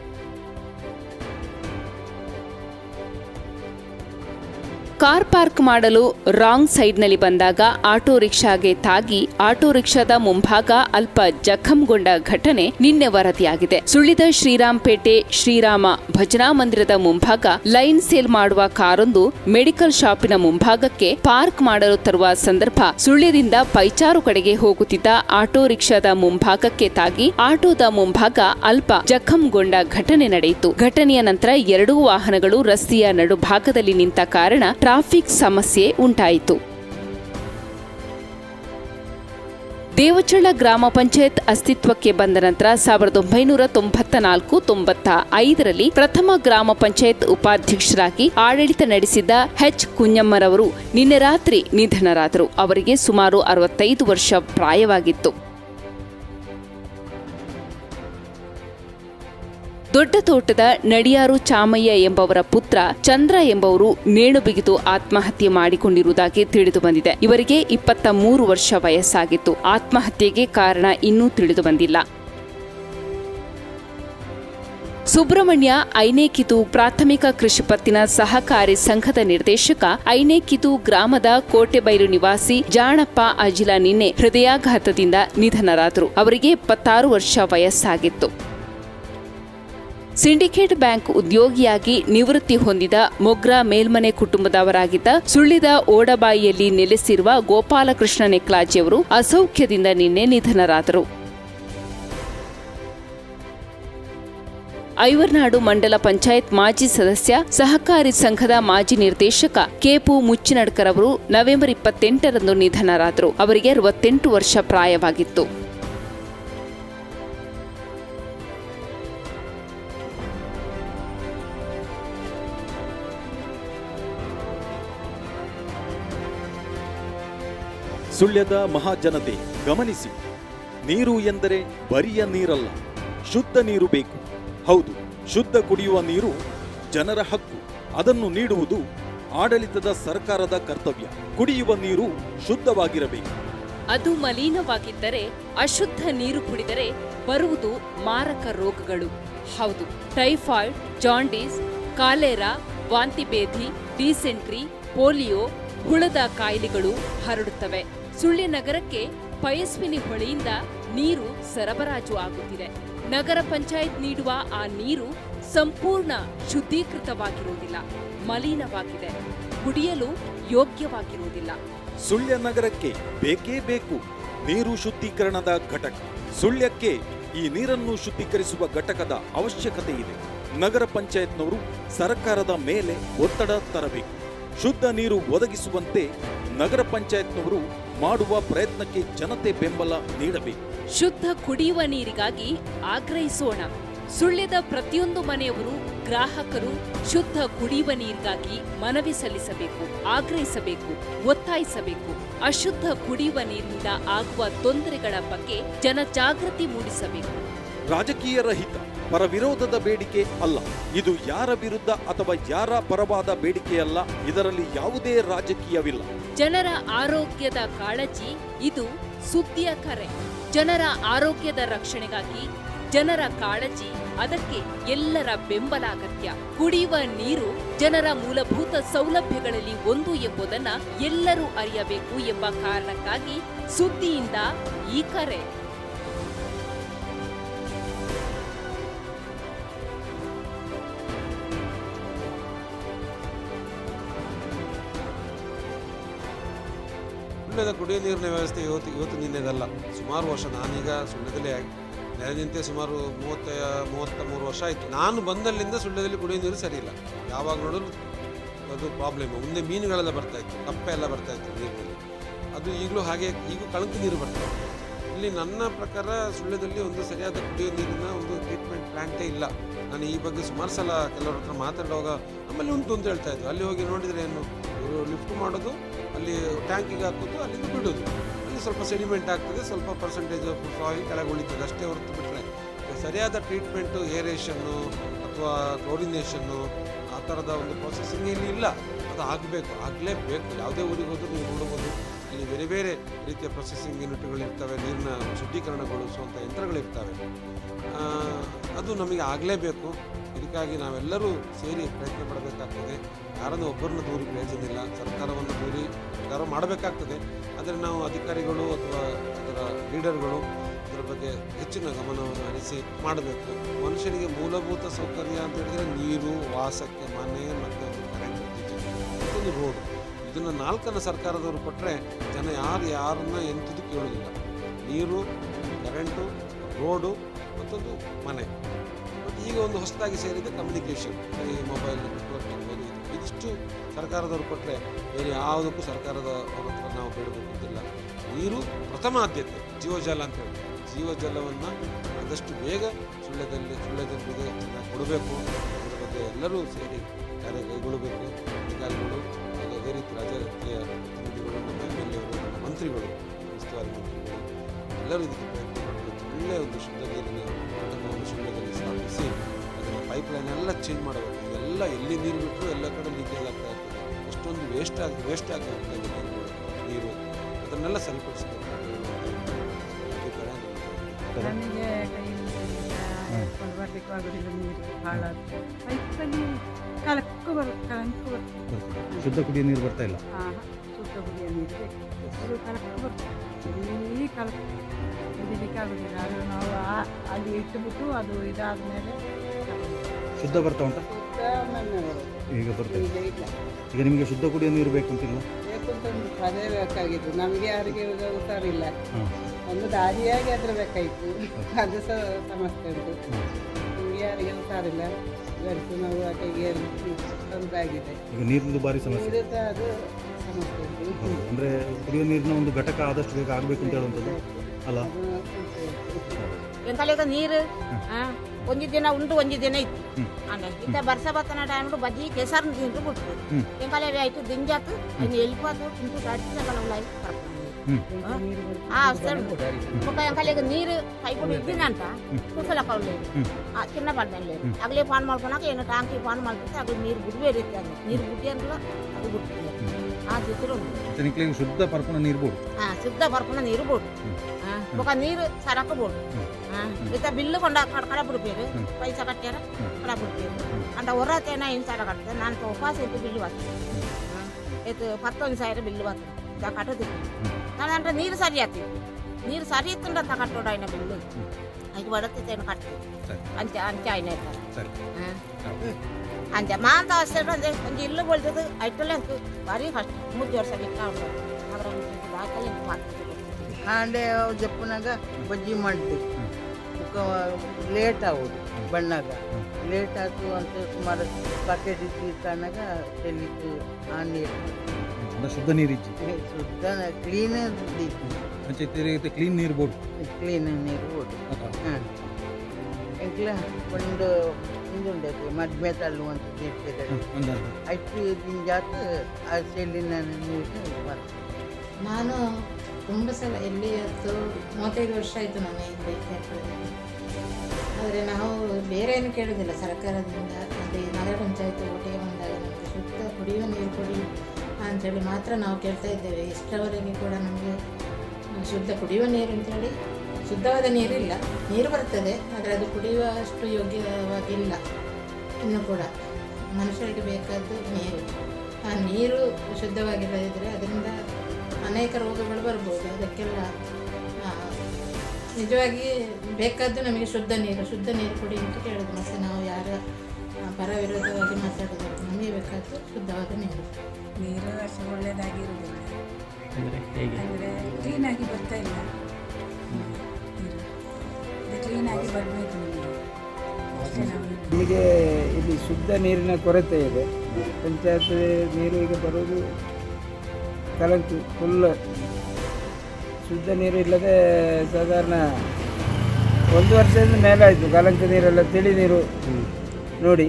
ಕಾರ್ ಪಾರ್ಕ್ ಮಾಡಲು ರಾಂಗ್ ಸೈಡ್ನಲ್ಲಿ ಬಂದಾಗ ಆಟೋ ರಿಕ್ಷಾಗೆ ತಾಗಿ ಆಟೋ ರಿಕ್ಷಾದ ಮುಂಭಾಗ ಅಲ್ಪ ಜಖಂಗೊಂಡ ಘಟನೆ ನಿನ್ನೆ ವರದಿಯಾಗಿದೆ ಸುಳ್ಳಿದ ಶ್ರೀರಾಂಪೇಟೆ ಶ್ರೀರಾಮ ಭಜನಾ ಮಂದಿರದ ಮುಂಭಾಗ ಲೈನ್ ಸೇಲ್ ಮಾಡುವ ಕಾರೊಂದು ಮೆಡಿಕಲ್ ಶಾಪಿನ ಮುಂಭಾಗಕ್ಕೆ ಪಾರ್ಕ್ ಮಾಡಲು ತರುವ ಸಂದರ್ಭ ಸುಳ್ಯದಿಂದ ಪೈಚಾರು ಕಡೆಗೆ ಹೋಗುತ್ತಿದ್ದ ಆಟೋ ರಿಕ್ಷಾದ ಮುಂಭಾಗಕ್ಕೆ ತಾಗಿ ಆಟೋದ ಮುಂಭಾಗ ಅಲ್ಪ ಜಖಂಗೊಂಡ ಘಟನೆ ನಡೆಯಿತು ಘಟನೆಯ ನಂತರ ಎರಡೂ ವಾಹನಗಳು ರಸ್ತೆಯ ನಡುಭಾಗದಲ್ಲಿ ನಿಂತ ಕಾರಣ ಟ್ರಾಫಿಕ್ ಸಮಸ್ಯೆ ಉಂಟಾಯಿತು ದೇವಚಳ ಗ್ರಾಮ ಪಂಚಾಯತ್ ಅಸ್ತಿತ್ವಕ್ಕೆ ಬಂದ ನಂತರ ಸಾವಿರದ ಒಂಬೈನೂರ ತೊಂಬತ್ತ ನಾಲ್ಕು ತೊಂಬತ್ತ ಐದರಲ್ಲಿ ಪ್ರಥಮ ಗ್ರಾಮ ಪಂಚಾಯತ್ ಉಪಾಧ್ಯಕ್ಷರಾಗಿ ಆಡಳಿತ ನಡೆಸಿದ್ದ ಎಚ್ ಕುഞ്ഞಮ್ಮರವರು ನಿನ್ನೆ ರಾತ್ರಿ ನಿಧನರಾದರು ಅವರಿಗೆ ಸುಮಾರು ಅರವತ್ತೈದು ವರ್ಷ ಪ್ರಾಯವಾಗಿತ್ತು ದೊಡ್ಡ ತೋಟದ ನಡಿಯಾರು ಚಾಮಯ್ಯ ಎಂಬವರ ಪುತ್ರ ಚಂದ್ರ ಎಂಬವರು ನೇಣು ಬಿಗಿದು ಆತ್ಮಹತ್ಯೆ ಮಾಡಿಕೊಂಡಿರುವುದಾಗಿ ತಿಳಿದು ಬಂದಿದೆ ಇವರಿಗೆ ಇಪ್ಪತ್ತ ಮೂರು ವರ್ಷ ವಯಸ್ಸಾಗಿತ್ತು ಆತ್ಮಹತ್ಯೆಗೆ ಕಾರಣ ಇನ್ನೂ ತಿಳಿದು ಬಂದಿಲ್ಲ ಸುಬ್ರಹ್ಮಣ್ಯ ಐನೇಕಿತು ಪ್ರಾಥಮಿಕ ಕೃಷಿ ಪತ್ತಿನ ಸಹಕಾರಿ ಸಂಘದ ನಿರ್ದೇಶಕ ಐನೇಕಿತು ಗ್ರಾಮದ ಕೋಟೆಬೈಲು ನಿವಾಸಿ ಜಾಣಪ್ಪ ಅಜಿಲ ನಿನ್ನೆ ಹೃದಯಾಘಾತದಿಂದ ನಿಧನರಾದರು ಅವರಿಗೆ ಇಪ್ಪತ್ತಾರು ವರ್ಷ ವಯಸ್ಸಾಗಿತ್ತು ಸಿಂಡಿಕೇಟ್ ಬ್ಯಾಂಕ್ ಉದ್ಯೋಗಿಯಾಗಿ ನಿವೃತ್ತಿ ಹೊಂದಿದ ಮೊಗ್ರಾ ಮೇಲ್ಮನೆ ಕುಟುಂಬದವರಾಗಿದ್ದ ಸುಳ್ಳಿದ ಓಡಬಾಯಿಯಲ್ಲಿ ನೆಲೆಸಿರುವ ಗೋಪಾಲಕೃಷ್ಣ ನೆಕ್ಲಾಜಿಯವರು ಅಸೌಖ್ಯದಿಂದ ನಿನ್ನೆ ನಿಧನರಾದರು ಐವರ್ನಾಡು ಮಂಡಲ ಪಂಚಾಯತ್ ಮಾಜಿ ಸದಸ್ಯ ಸಹಕಾರಿ ಸಂಘದ ಮಾಜಿ ನಿರ್ದೇಶಕ ಕೆಪು ಮುಚ್ಚಿನಡ್ಕರವರು ನವೆಂಬರ್ ಇಪ್ಪತ್ತೆಂಟರಂದು ನಿಧನರಾದರು ಅವರಿಗೆ ಅರವತ್ತೆಂಟು ವರ್ಷ ಪ್ರಾಯವಾಗಿತ್ತು ಸುಳ್ಯದ ಮಹಾಜನತೆ ಗಮನಿಸಿ ನೀರು ಎಂದರೆ ಬರಿಯ ನೀರಲ್ಲ ಶುದ್ಧ ನೀರು ಬೇಕು ಹೌದು ಶುದ್ಧ ಕುಡಿಯುವ ನೀರು ಜನರ ಹಕ್ಕು ಅದನ್ನು ನೀಡುವುದು ಆಡಳಿತದ ಸರ್ಕಾರದ ಕರ್ತವ್ಯ ಕುಡಿಯುವ ನೀರು ಶುದ್ಧವಾಗಿರಬೇಕು ಅದು ಮಲಿನವಾಗಿದ್ದರೆ ಅಶುದ್ಧ ನೀರು ಕುಡಿದರೆ ಬರುವುದು ಮಾರಕ ರೋಗಗಳು ಹೌದು ಟೈಫಾಯ್ಡ್ ಜಾಂಡೀಸ್ ಕಾಲೇರಾ ವಾಂತಿಭೇದಿ ಡಿಸೆಂಟ್ರಿ ಪೋಲಿಯೋ ಹುಳದ ಕಾಯಿಲೆಗಳು ಹರಡುತ್ತವೆ ಸುಳ್ಯ ನಗರಕ್ಕೆ ಪಯಸ್ವಿನಿ ಹೊಳೆಯಿಂದ ನೀರು ಸರಬರಾಜು ಆಗುತ್ತಿದೆ ನಗರ ಪಂಚಾಯತ್ ನೀಡುವ ಆ ನೀರು ಸಂಪೂರ್ಣ ಶುದ್ಧೀಕೃತವಾಗಿರುವುದಿಲ್ಲ ಮಲಿನವಾಗಿದೆ ಕುಡಿಯಲು ಯೋಗ್ಯವಾಗಿರುವುದಿಲ್ಲ ಸುಳ್ಯ ನಗರಕ್ಕೆ ಬೇಕೇ ಬೇಕು ನೀರು ಶುದ್ಧೀಕರಣದ ಘಟಕ ಸುಳ್ಯಕ್ಕೆ ಈ ನೀರನ್ನು ಶುದ್ಧೀಕರಿಸುವ ಘಟಕದ ಅವಶ್ಯಕತೆ ಇದೆ ನಗರ ಪಂಚಾಯತ್ನವರು ಸರ್ಕಾರದ ಮೇಲೆ ಒತ್ತಡ ತರಬೇಕು ಶುದ್ಧ ನೀರು ಒದಗಿಸುವಂತೆ ನಗರ ಪಂಚಾಯತ್ನವರು ಮಾಡುವ ಪ್ರಯತ್ನಕ್ಕೆ ಜನತೆ ಬೆಂಬಲ ನೀಡಬೇಕು ಶುದ್ಧ ಕುಡಿಯುವ ನೀರಿಗಾಗಿ ಆಗ್ರಹಿಸೋಣ ಸುಳ್ಯದ ಪ್ರತಿಯೊಂದು ಮನೆಯವರು ಗ್ರಾಹಕರು ಶುದ್ಧ ಕುಡಿಯುವ ನೀರಿಗಾಗಿ ಮನವಿ ಸಲ್ಲಿಸಬೇಕು ಆಗ್ರಹಿಸಬೇಕು ಒತ್ತಾಯಿಸಬೇಕು ಅಶುದ್ಧ ಕುಡಿಯುವ ನೀರಿನಿಂದ ಆಗುವ ತೊಂದರೆಗಳ ಬಗ್ಗೆ ಜನಜಾಗೃತಿ ಮೂಡಿಸಬೇಕು ರಾಜಕೀಯ ರಹಿತ ಪರ ವಿರೋಧದ ಬೇಡಿಕೆ ಅಲ್ಲ ಇದು ಯಾರ ವಿರುದ್ಧ ಅಥವಾ ಯಾರ ಪರವಾದ ಬೇಡಿಕೆಯಲ್ಲ ಇದರಲ್ಲಿ ಯಾವುದೇ ರಾಜಕೀಯವಿಲ್ಲ ಜನರ ಆರೋಗ್ಯದ ಕಾಳಜಿ ಇದು ಸುದ್ದಿಯ ಕರೆ ಜನರ ಆರೋಗ್ಯದ ರಕ್ಷಣೆಗಾಗಿ ಜನರ ಕಾಳಜಿ ಅದಕ್ಕೆ ಎಲ್ಲರ ಬೆಂಬಲ ಅಗತ್ಯ ಕುಡಿಯುವ ನೀರು ಜನರ ಮೂಲಭೂತ ಸೌಲಭ್ಯಗಳಲ್ಲಿ ಒಂದು ಎಂಬುದನ್ನ ಎಲ್ಲರೂ ಅರಿಯಬೇಕು ಎಂಬ ಕಾರಣಕ್ಕಾಗಿ ಸುದ್ದಿಯಿಂದ ಈ ಕರೆ ಸುಳ್ಯದ ಕುಡಿಯುವ ನೀರಿನ ವ್ಯವಸ್ಥೆ ಇವತ್ತು ಇವತ್ತು ನಿನ್ನೆದಲ್ಲ ಸುಮಾರು ವರ್ಷ ನಾನೀಗ ಸುಳ್ಯದಲ್ಲೇ ನೆಲೆ ನಿಂತೆ ಸುಮಾರು ಮೂವತ್ತ ಮೂವತ್ತ ಮೂರು ವರ್ಷ ಆಯಿತು ನಾನು ಬಂದಲ್ಲಿಂದ ಸುಳ್ಯದಲ್ಲಿ ಕುಡಿಯುವ ನೀರು ಸರಿ ಇಲ್ಲ ಯಾವಾಗ ನೋಡಿದ್ರು ಅದು ಪ್ರಾಬ್ಲಮ್ ಮುಂದೆ ಮೀನುಗಳೆಲ್ಲ ಬರ್ತಾ ಇತ್ತು ಕಪ್ಪೆ ಎಲ್ಲ ಬರ್ತಾ ಇತ್ತು ನೀರಿನಲ್ಲಿ ಅದು ಈಗಲೂ ಹಾಗೆ ಈಗ ಕಳಂಕ ನೀರು ಬರ್ತಾ ಇದೆ ಇಲ್ಲಿ ನನ್ನ ಪ್ರಕಾರ ಸುಳ್ಯದಲ್ಲಿ ಒಂದು ಸರಿಯಾದ ಕುಡಿಯುವ ನೀರಿನ ಒಂದು ಟ್ರೀಟ್ಮೆಂಟ್ ಪ್ಲಾಂಟೇ ಇಲ್ಲ ನಾನು ಈ ಬಗ್ಗೆ ಸುಮಾರು ಸಲ ಕೆಲವ್ರ ಹತ್ರ ಮಾತಾಡುವಾಗ ನಮ್ಮಲ್ಲಿ ಉಂಟು ಅಂತ ಹೇಳ್ತಾ ಇದ್ರು ಅಲ್ಲಿ ಹೋಗಿ ನೋಡಿದರೆ ಏನು ಇವರು ಲಿಫ್ಟ್ ಮಾಡೋದು ಅಲ್ಲಿ ಟ್ಯಾಂಕಿಗೆ ಹಾಕೋದು ಅಲ್ಲಿಂದ ಬಿಡೋದು ಅಲ್ಲಿ ಸ್ವಲ್ಪ ಸೆಡಿಮೆಂಟ್ ಆಗ್ತದೆ ಸ್ವಲ್ಪ ಪರ್ಸೆಂಟೇಜ್ ಸಾಯಿಲ್ ಕೆಳಗೆ ಉಳಿತದೆ ಅಷ್ಟೇ ಹೊರತು ಬಿಟ್ಟರೆ ಸರಿಯಾದ ಟ್ರೀಟ್ಮೆಂಟು ಏರೇಷನ್ನು ಅಥವಾ ಕ್ಲೋರಿನೇಷನ್ನು ಆ ಥರದ ಒಂದು ಪ್ರೊಸೆಸಿಂಗ್ ಇಲ್ಲಿ ಇಲ್ಲ ಅದು ಆಗಬೇಕು ಆಗಲೇಬೇಕು ಯಾವುದೇ ಊರಿಗೆ ಹೋದರೂ ನೀವು ನೋಡ್ಬೋದು ಇಲ್ಲಿ ಬೇರೆ ಬೇರೆ ರೀತಿಯ ಪ್ರೊಸೆಸಿಂಗ್ ಯೂನಿಟ್ಗಳು ಇರ್ತವೆ ನೀರಿನ ಶುದ್ಧೀಕರಣಗೊಳಿಸುವಂಥ ಯಂತ್ರಗಳಿರ್ತವೆ ಆ, ಅದು ನಮಗೆ ಆಗಲೇಬೇಕು ಇದಕ್ಕಾಗಿ ನಾವೆಲ್ಲರೂ ಸೇರಿ ಪ್ರಯತ್ನ ಪಡಬೇಕಾಗ್ತದೆ ಯಾರನ್ನು ಒಬ್ಬರನ್ನ ದೂರಿ ಪ್ರಯೋಜನ ಇಲ್ಲ ಸರ್ಕಾರವನ್ನು ದೂರಿ ಸರ್ಕಾರ ಮಾಡಬೇಕಾಗ್ತದೆ ಆದರೆ ನಾವು ಅಧಿಕಾರಿಗಳು ಅಥವಾ ಅದರ ಲೀಡರ್ಗಳು ಇದರ ಬಗ್ಗೆ ಹೆಚ್ಚಿನ ಗಮನವನ್ನು ಹರಿಸಿ ಮಾಡಬೇಕು ಮನುಷ್ಯನಿಗೆ ಮೂಲಭೂತ ಸೌಕರ್ಯ ಅಂತ ಹೇಳಿದರೆ ನೀರು ವಾಸಕ್ಕೆ ಮನೆ ಮತ್ತು ಒಂದು ಕರೆಂಟ್ ಮತ್ತೊಂದು ರೋಡ್ ಇದನ್ನು ನಾಲ್ಕನ್ನು ಸರ್ಕಾರದವರು ಕೊಟ್ಟರೆ ಜನ ಯಾರು ಯಾರನ್ನ ಎಂಥದ್ದು ಕೇಳೋದಿಲ್ಲ ನೀರು ಕರೆಂಟು ರೋಡು ಮತ್ತೊಂದು ಮನೆ ಮತ್ತು ಈಗ ಒಂದು ಹೊಸದಾಗಿ ಸೇರಿದೆ ಕಮ್ಯುನಿಕೇಷನ್ ಈ ಮೊಬೈಲ್ ನೆಟ್ವರ್ಕ್ ಇರ್ಬೋದು ಇದು ಇದಿಷ್ಟು ಸರ್ಕಾರದವರು ಕೊಟ್ಟರೆ ಬೇರೆ ಯಾವುದಕ್ಕೂ ಸರ್ಕಾರದ ಅವ್ರ ಹತ್ರ ನಾವು ಬೇಡಬೇಕು ಅಂತಿಲ್ಲ ನೀರು ಪ್ರಥಮ ಆದ್ಯತೆ ಜೀವಜಲ ಅಂತ ಹೇಳಿ ಜೀವಜಲವನ್ನು ಆದಷ್ಟು ಬೇಗ ಸುಳ್ಯದಲ್ಲಿ ಸುಳ್ಯದಲ್ಲಿಗೆ ಚೆನ್ನಾಗಿ ಕೊಡಬೇಕು ಅದರ ಬಗ್ಗೆ ಎಲ್ಲರೂ ಸೇರಿ ಕಾರ್ಯ ಕೈಗೊಳ್ಳಬೇಕು ಅಧಿಕಾರಿಗಳು ಹಾಗೂ ಅದೇ ರೀತಿ ರಾಜಕೀಯ ಪ್ರತಿನಿಧಿಗಳು ನಮ್ಮ ಎಮ್ ಎಲ್ ಎವರು ನಮ್ಮ ಮಂತ್ರಿಗಳು ಉಸ್ತುವಾರಿ ಮಂತ್ರಿಗಳು ಎಲ್ಲರೂ ಇದಕ್ಕೆ ಪ್ರಯತ್ನ ಮಾಡಬೇಕು ಒಳ್ಳೆಯ ಒಂದು ಶುದ್ಧ ನೀರಿನ ಘಟಕವನ್ನು ಸುಳ್ಯದಲ್ಲಿ ಸ್ಥಾಪಿಸಿ ಅದನ್ನು ಪೈಪ್ಲೈನ್ ಎಲ್ಲ ಚೇಂಜ್ ಮಾಡಬೇಕು ಎಲ್ಲ ಎಲ್ಲಿ ನೀರು ಬಿಟ್ಟರು ಎಲ್ಲ ಕಡೆ ಲೀಕೇಜ್ ಆಗ್ತಾ ಇರ್ತದೆ ಎಷ್ಟೊಂದು ವೇಸ್ಟ್ ಆಗಿ ವೇಸ್ಟ್ ಆಗಿ ಹೋಗ್ತಾ ಇದೆ ನೀರುಗಳು ನೀರು ಅದನ್ನೆಲ್ಲ ಸರಿಪಡಿಸಬೇಕು ಅಭಿಪ್ರಾಯ ನಮ್ಮದು. ನಮಗೆ ಕೈಯಿಂದ ಹಿಡ್ಕೊಂಡು ಬರಲಿಕ್ಕೆ ಆಗೋದಿಲ್ಲ ನೀರು ಹಾಳಾಗ್ತದೆ ಪೈಪಲ್ಲಿ ಕಲಕ್ಕು ಬರುತ್ತೆ ಕಲಂಕು ಬರುತ್ತೆ ಶುದ್ಧ ಕುಡಿಯೋ ನೀರು ಬರ್ತಾ ಇಲ್ಲ ಆ, ಶುದ್ಧ ಕುಡಿಯೋ ನೀರು ಬೇಕು. ಅದು ಕಲಕ್ಕು ಬರುತ್ತೆ ಇಲ್ಲಿ ಕಲಕ್ಕು ಕುಡಿಲಿಕ್ಕೆ ಆಗೋದಿಲ್ಲ ಅದು ನಾವು ಆ- ಅಲ್ಲಿ ಇಟ್ಟುಬಿಟ್ಟು ಅದು ಇದಾದ ಮೇಲೆ ಶುದ್ಧ ಬರ್ತಾ ಉಂಟಾ ಈಗ ಬರ್ತದೆ ಈಗ ಇಲ್ಲ ಈಗ ನಿಮಗೆ ಶುದ್ಧ ಕುಡಿಯೋ ನೀರು ಬೇಕು ಅಂತಿಲ್ಲ ಬೇಕು ಅಂತ ಒಂದು ಅದೇ ಬೇಕಾಗಿತ್ತು ನಮಗೆ ಯಾರಿಗೆ ಹುಷಾರಿಲ್ಲ ಹಾಂ ಒಂದು ದಾರಿಯಾಗಿ ಅದ್ರ ಬೇಕಾಯಿತು ಅದು ಸಹ ಸಮಸ್ಯೆ ಉಂಟು ನಮಗೆ ಯಾರಿಗೆ ಹುಷಾರಿಲ್ಲ ಗಂಟು ನೋವು ಆಕೆಗೆ ತೊಂದರೆ ಆಗಿದೆ ಈಗ ನೀರಿನ ಭಾರಿ ಸಮಸ್ಯೆ ನೀರು ಸಹ ಅದು ಸಮಸ್ಯೆ ಉಂಟು ಹೌದು. ಅಂದ್ರೆ ಕುಡಿಯೋ ನೀರಿನ ಒಂದು ಘಟಕ ಆದಷ್ಟು ಬೇಗ ಆಗಬೇಕು ಅಂತ ಹೇಳುವಂಥದ್ದು ಅಲ್ಲ ಅದು ಸಮಸ್ಯೆ ಉಂಟು. ಎಂಕಲೆಗ ನೀರು ಆ, ಒಂಜಿ ದಿನ ಉಂಡು ಒಂಜಿ ದಿನ ಇತ್ತು ಹ್ಮ್. ಅಂಡ ಇತ್ತ ಬರ್ಸ ಬತ್ತನ ಟೈಮ್ ಬಜ್ಜಿ ಕೆಸರ್ ತಿಂದು ಬಿಟ್ಟು ಹ್ಮ್. ಎಂಕಲೆ ಆಯ್ತು ದಿಂಜಾತು ಅಯ್ನ ಎಲ್ಪಾತು ತಿಂತು ದಾಟಿ ತಗೊಂಡ ಉಳ್ಳಾಯಿ ಹ್ಮ್. ಆ ಅವಸ್ಥೆ ಉಂಟು ఒక ఎంకలేక నీరు పైపు ఇద్దిందంట కూర్చోలేకపోలేదు ಹ್ಮ್. చిన్న పడ్డాను అగలే పాన్ మలుకున్నాక ఈయన ట్యాంక్ పాన్ మలుపుతే అక్కడ నీరు గుడి వేరేస్తాను నీరు గుడ్డి అందులో అది గుడ్డి ఆ చిత్రం ఉంది ಮತ್ತೆ ನಿಕ್ಲಿಗೆ ಶುದ್ಧ ಪರ್ಪುನ ನೀರು ಬೋಡು ఆ, శుద్ధ పరుపున నీరు పోడు ఆ, ఒక నీరు సరక పోడు ఇత బిల్లు కొండ కడ ಬಿಡ್ಬೇಕು ಹ್ಮ್. ಪೈಸಾ ಕಟ್ಟ್ಯಾರ ಹ್ಮ್. ಕಡ ಬಿಡ್ಬೇಕು ಹ್ಮ್. ಅಂತ ಹೊರತೇನ ಇನ್ ಸಾವಿರ ಕಟ್ತದೆ ನಾನು ಉಪವಾಸ ಇತ್ತು ಬಿಲ್ಲು ಬರ್ತದೆ ಇದು ಪತ್ತೊಂದು ಸಾವಿರ ಬಿಲ್ಲು ಬರ್ತದೆ ಇದ ಕಟ್ಟದಿತ್ತು ನಾನು ಅಂದ್ರೆ ನೀರು ಸರಿ ಆಗ್ತಿತ್ತು ನೀರು ಸರಿ ಇತ್ತಂಡ ತಗೊಂಡೋಡು ఆయన ಬಿಲ್ಲು ಐದು ಬಡತ್ತೇನು ಕಟ್ತೀವಿ ಸರಿ. ಅಂಚೆ ಅಂಚೆ ఆయన ಇರ್ತಾರೆ ಸರಿ ಅಂಚೆ ಮಾ ಅಂತ ಅವಸ್ಥೆ ಅಂದ್ರೆ ಒಂದು ಇಲ್ಲು ಬೆಳ್ದದು ಐಟಲ್ಲೇ ಅಂತೂ ಭಾರಿ ಕಷ್ಟ ಮುದ್ದು ವರ್ಷ ಬಿತ್ತಾ ಉಂಟು ಅದ್ರ ದಾಖಲೆ ಮಾಡ್ತಿದ್ದೆ ಹಾಂಡೆ ಅವು ಜಪ್ಪನಾಗ ಬಜ್ಜಿ ಮಾಡಿದ್ವಿ ಲೇಟ್ ಆಗೋದು ಬಣ್ಣಾಗ ಲೇಟ್ ಆಯ್ತು ಅಂತ ಸುಮಾರು ಬಕೆಟ್ ಇದ್ದು ಕಾರಣಾಗ ತೆಲಿತು ಆ ನೀರು ಅಂದ್ರೆ ಶುದ್ಧ ನೀರು ಇಜ್ಜಿ ಶುದ್ಧ ಕ್ಲೀನ್ ಅಂಚೆ ತಿರುಗಿ ಕ್ಲೀನ್ ನೀರು ಬೋಡು ಕ್ಲೀನ್ ನೀರು ಓಡು ಹಾಂ ಎಂಕ್ಲ ಒಂದು ಇಂದುಂಡೆ ಮದ್ಮೆ ತಳ್ಳು ಅಂತ ನೀಡ್ತಿದ್ದಾರೆ ಅಂದ ಐದು ದಿಂಜಾತ ಆ ಚೆಲ್ಲಿನ ನೀರು ಬರ್ತದೆ ನಾನು ತುಂಬ ಸಲ ಎಲ್ಲಿ ಇವತ್ತು ಮೂವತ್ತೈದು ವರ್ಷ ಆಯಿತು ನಾನು ಇಲ್ಲಿ ಕ್ಷೇತ್ರದಲ್ಲಿ ಆದರೆ ನಾವು ಬೇರೆ ಏನು ಕೇಳೋದಿಲ್ಲ ಸರ್ಕಾರದಿಂದ ಅದೇ ನಗರ ಪಂಚಾಯತ್ ಒಟ್ಟಿಗೆ ಬಂದಾಗ ನಮಗೆ ಶುದ್ಧ ಕುಡಿಯುವ ನೀರು ಕೊಡಿ ಅಂಥೇಳಿ ಮಾತ್ರ ನಾವು ಕೇಳ್ತಾ ಇದ್ದೇವೆ ಇಷ್ಟರವರೆಗೆ ಕೂಡ ನಮಗೆ ಶುದ್ಧ ಕುಡಿಯುವ ನೀರು ಅಂತೇಳಿ ಶುದ್ಧವಾದ ನೀರಿಲ್ಲ ನೀರು ಬರ್ತದೆ ಆದರೆ ಅದು ಕುಡಿಯುವಷ್ಟು ಯೋಗ್ಯವಾಗಿಲ್ಲ ಇನ್ನು ಕೂಡ ಮನುಷ್ಯರಿಗೆ ಬೇಕಾದ್ದು ನೀರು ಆ ನೀರು ಶುದ್ಧವಾಗಿಲ್ಲದಿದ್ದರೆ ಅದರಿಂದ ಅನೇಕ ರೋಗಗಳು ಬರ್ಬೋದು ಅದಕ್ಕೆಲ್ಲ ಆ, ನಿಜವಾಗಿ ಬೇಕಾದ್ದು ನಮಗೆ ಶುದ್ಧ ನೀರು ಶುದ್ಧ ನೀರು ಕೊಡಿ ಅಂತ ಕೇಳೋದು ಮತ್ತು ನಾವು ಯಾರ ಆ, ಪರ ವಿರೋಧವಾಗಿ ಮಾತಾಡೋದು ನಮಗೆ ಬೇಕಾದ್ದು ಶುದ್ಧವಾದ ನೀರು ನೀರು ಅಷ್ಟು ಒಳ್ಳೆಯದಾಗಿರುವುದಿಲ್ಲ ಅಂದರೆ ಹೇಗೆ ಅಂದರೆ ಕ್ಲೀನಾಗಿ ಬರ್ತಾ ಇಲ್ಲ ನೀರು ಇದು ಕ್ಲೀನಾಗಿ ಬರಬೇಕು ನಮಗೆ ಅಷ್ಟೇ ನಾವು ನಮಗೆ ಇಲ್ಲಿ ಶುದ್ಧ ನೀರಿನ ಕೊರತೆ ಇದೆ ಪಂಚಾಯತ್ ನೀರು ಈಗ ಬರೋದು ಕಲಂಕು ಫುಲ್ ಶುದ್ಧ ನೀರು ಇಲ್ಲದೆ ಸಾಧಾರಣ ಒಂದು ವರ್ಷದ ಮೇಲೆ ಆಯಿತು ಕಲಂಕ ನೀರೆಲ್ಲ ತಿಳಿ ನೀರು ನೋಡಿ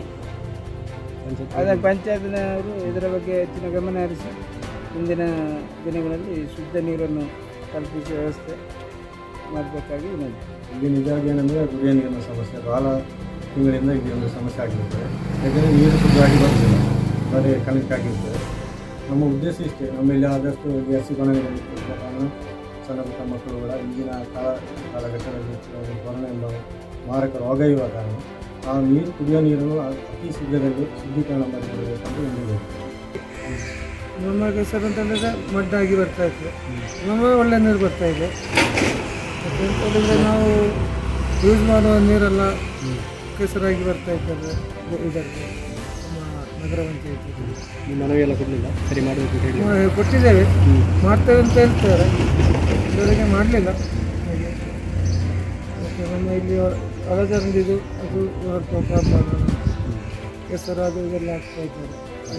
ಅದನ್ನು ಪಂಚಾಯತ್ನವರು ಇದರ ಬಗ್ಗೆ ಹೆಚ್ಚಿನ ಗಮನ ಹರಿಸಿ ಮುಂದಿನ ದಿನಗಳಲ್ಲಿ ಶುದ್ಧ ನೀರನ್ನು ಕಲ್ಪಿಸುವ ವ್ಯವಸ್ಥೆ ಮಾಡಬೇಕಾಗಿ ವಿನಂತಿ ಇಲ್ಲಿ ನಿಜವಾಗಿ ಏನಂದರೆ ಕುಡಿಯೋ ನೀರಿನ ಸಮಸ್ಯೆ ಬಹಳ ತಿಂಗಳಿಂದ ಇಲ್ಲಿ ಒಂದು ಸಮಸ್ಯೆ ಆಗಿರ್ತದೆ ಯಾಕಂದರೆ ನೀರು ಶುದ್ಧವಾಗಿ ಬರುವುದಿಲ್ಲ ಬರೀ ಕಣಕ್ಕಾಗಿರ್ತದೆ ನಮ್ಮ ಉದ್ದೇಶ ಇಷ್ಟೇ ನಮ್ಮಲ್ಲಿ ಆದಷ್ಟು ಜಾಸ್ತಿ ಕೊನೆಯಲ್ಲಿ ಕಾರಣ ಸಣ್ಣ ಪುಟ್ಟ ಮಕ್ಕಳು ಕೂಡ ಈಗಿನ ಕಾಲ ಕಾಲಘಟ್ಟದಲ್ಲಿ ಕೊರೋನಾ ಎಂಬ ಮಾರಕ ರೋಗ ಇರುವ ಕಾರಣ ಆ ನೀರು ಕುಡಿಯೋ ನೀರನ್ನು ಅತಿ ಶೀಘ್ರದಲ್ಲಿ ಶುದ್ಧೀಕರಣ ಮಾಡಿಕೊಡಬೇಕಂತ ಒಂದು ನಮ್ಮ ಕೆಸರು ಅಂತಂದರೆ ಮಡ್ಡಾಗಿ ಬರ್ತಾ ಇತ್ತು ನಮ್ಮ ಒಳ್ಳೆ ನೀರು ಬರ್ತಾ ಇದೆ ಮತ್ತೆ ಎಂತ ಹೇಳಿದ್ರೆ ನಾವು ಯೂಸ್ ಮಾಡುವ ನೀರೆಲ್ಲ ಕೆಸರಾಗಿ ಬರ್ತಾ ಇದ್ದಾರೆ ಇದಕ್ಕೆ ನಮ್ಮ ನಗರ ಪಂಚಾಯತಿ ನಿಮ್ಮ ಮನವಿ ಎಲ್ಲ ಕೊಡಲಿಲ್ಲ ಸರಿ ಮಾಡಬೇಕು ಅಂತ ಹೇಳಿ ಮ- ಕೊಟ್ಟಿದ್ದೇವೆ ಮಾಡ್ತೇವೆ ಅಂತ ಹೇಳ್ತಾರೆ ಇದುವರೆಗೆ ಮಾಡಲಿಲ್ಲ ಹಾಗೆ ಮತ್ತು ನಮ್ಮ ಇಲ್ಲಿ ಒಳಗಂದಿದು ಅದು ಸ್ವಲ್ಪ ಪ್ರಾಬ್ಲಮ್ ಕೆಸರು ಅದು ಇದೆಲ್ಲ ಆಗ್ತಾ ಇದ್ದಾರೆ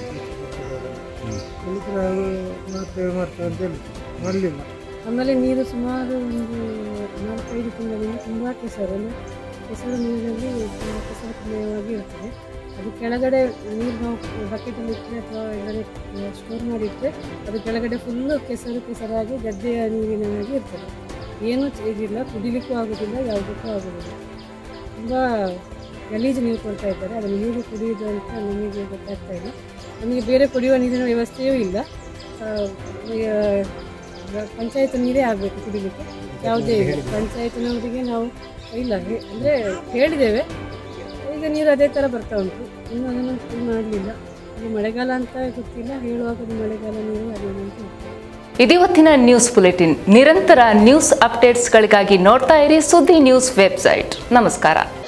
ಹೇಳಿದ್ರೆ ಅವರು ಮಾಡ್ತೇವೆ ಮಾಡ್ತೇವೆ ಅಂತ ಹೇಳಿ ಮಾಡಲಿಲ್ಲ ಆಮೇಲೆ ನೀರು ಸುಮಾರು ಒಂದು ನಾಲ್ಕೈದು ತಿಂಗಳಿಂದ ತುಂಬ ಕೆಸರು ಅಂದರೆ ಕೆಸರು ನೀರಿನಲ್ಲಿ ತುಂಬ ಕೆಸರು ಕಮ್ಮಿಯಾಗಿ ಇರ್ತದೆ ಅದು ಕೆಳಗಡೆ ನೀರು ನಾವು ಬಕೆಟಲ್ಲಿ ಇಟ್ಟರೆ ಅಥವಾ ಎಲ್ಲರೇ ಸ್ಟೋರ್ ಮಾಡಿ ಇಟ್ಟರೆ ಅದು ಕೆಳಗಡೆ ಫುಲ್ಲು ಕೆಸರು ಕೆಸರಾಗಿ ಗದ್ದೆಯ ನೀರಿನಾಗಿ ಇರ್ತದೆ ಏನೂ ಇದಿಲ್ಲ ಕುಡಿಲಿಕ್ಕೂ ಆಗೋದಿಲ್ಲ ಯಾವುದಕ್ಕೂ ಆಗೋದಿಲ್ಲ ತುಂಬ ಗಲೀಜು ನೀರು ಕೊಡ್ತಾ ಇದ್ದಾರೆ ಅದನ್ನು ಹೇಗೆ ಕುಡಿಯೋದು ಅಂತ ನಮಗೆ ಗೊತ್ತಾಗ್ತಾ ಇಲ್ಲ ನಮಗೆ ಬೇರೆ ಕುಡಿಯುವ ನೀರಿನ ವ್ಯವಸ್ಥೆಯೂ ಇಲ್ಲ ಆ, ಈಗ ಪಂಚಾಯತ್ ನೀರೇ ಆಗಬೇಕು ಕುಡಿಲಿಕ್ಕೆ ಯಾವುದೇ ಇಲ್ಲ ಪಂಚಾಯತ್ನವರಿಗೆ ನಾವು ಇಲ್ಲ ಹೇ- ಅಂದರೆ ಹೇಳಿದ್ದೇವೆ ಈಗ ನೀರು ಅದೇ ಥರ ಬರ್ತಾ ಉಂಟು ಇನ್ನು ಅದನ್ನು ಇದು ಮಾಡಲಿಲ್ಲ ಇದು ಮಳೆಗಾಲ ಅಂತ ಗೊತ್ತಿಲ್ಲ ಹೇಳುವಾಗ ಅದು ಮಳೆಗಾಲ ನೀರು ಅದೇನು ಅಂತ ಗೊತ್ತಿಲ್ಲ. ಇದಿವತ್ತಿನ ನ್ಯೂಸ್ ಬುಲೆಟಿನ್ ನಿರಂತರ ನ್ಯೂಸ್ ಅಪ್ಡೇಟ್ಸ್ಗಳಿಗಾಗಿ ನೋಡ್ತಾ ಇರಿ ಸುದ್ದಿ ನ್ಯೂಸ್ ವೆಬ್ಸೈಟ್ ನಮಸ್ಕಾರ